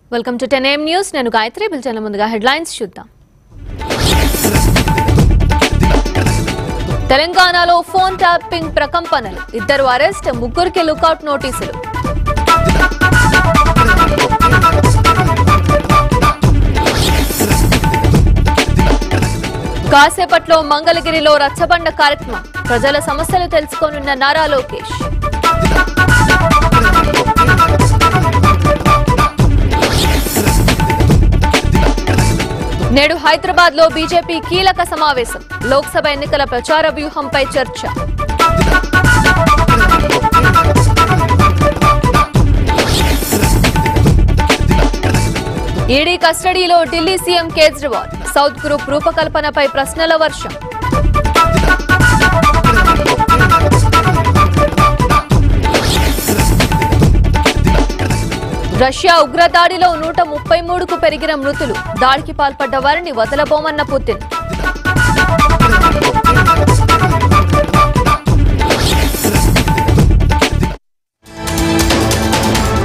welcome to ten M news నేను గాయత్రి బిల్చన ముందుగా headlines చూద్దాం తెలంగాణలో ఫోన్ ట్యాపింగ్ ప్రకంపనలు ఇద్దరు అరెస్ట్ ముగ్గురికి లుకౌట్ నోటీసులు కాసేపట్లో మంగళగిరిలో రచ్చబండ కార్యక్రమం ప్రజల సమస్యలు తెలుసుకోనున్న నారా లోకేష్ నేడు హైదరాబాద్ లో బీజేపీ కీలక సమావేశం లోక్సభ ఎన్నికల ప్రచార వ్యూహంపై చర్చ ఈడీ కస్టడీలో Delhi CM Kejriwal south group రూపకల్పనపై ప్రశ్నల వర్షం రష్యా ఉగ్రదాడిలో నూట ముప్పై మూడుకు పెరిగిన మృతులు దాడికి పాల్పడ్డ వారిని వదలబోమన్న పుతిన్